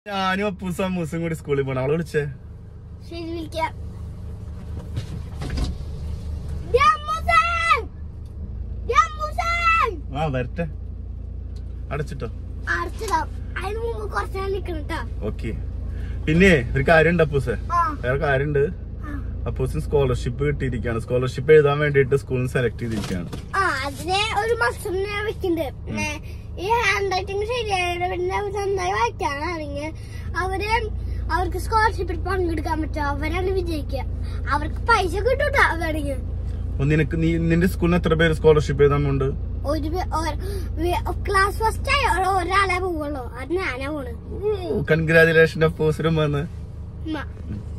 ഞാനും അപ്പൂസും അമ്മൂസും കൂടി സ്കൂളിൽ പോണം അവളെ വിളിച്ചേ ശരി വിളിക്കാം രാമുസൻ! രാമുസൻ! ആ വരട്ടെ അടച്ചിട്ടോ അടച്ചിടാം അതിന് മുമ്പ് കുറച്ച് നേരം നിക്കണം കേട്ടോ ഓക്കെ പിന്നെ ഒരു കാര്യണ്ട് അപ്പൂസേ ആ വേറെ കാര്യണ്ട് ആ. അപ്പൂസിന് സ്കോളർഷിപ്പ് കിട്ടിയിരിക്കുകയാണ് സ്കോളർഷിപ്പ് എഴുതാൻ വേണ്ടിയിട്ട് സ്കൂളിൽ സെലക്ട് ചെയ്തിരിക്കുകയാണ് ആ അതിനെ ഒരു മാസം ഞാൻ വെക്കുന്നുണ്ട് പിന്നെ ഈ ഹാൻഡ് റൈറ്റിംഗ് ശരിയായത് പിന്നെ അവർ നന്നായി വായിക്കാനാണെങ്കിൽ അവര് അവർക്ക് സ്കോളർഷിപ്പിൽ പങ്കെടുക്കാൻ പറ്റും അവരാണ് വിജയിക്കുക അവർക്ക് പൈസ കിട്ടൂട്ടോ വേണമെങ്കിൽ അപ്പൊ നിനക്ക് നീ നിന്റെ സ്കൂളിന് എത്ര പേര് സ്കോളർഷിപ്പ് എഴുതാനുണ്ട് ഒരു ക്ലാസ് ഫസ്റ്റ് ആയ ഒ- ഒരാളെ പോവുള്ളൂ അത് ഞാനാ പോണ് കൺഗ്രാചുലേഷൻ അപ്പൂസിനും വന്ന് ഉമ്മ.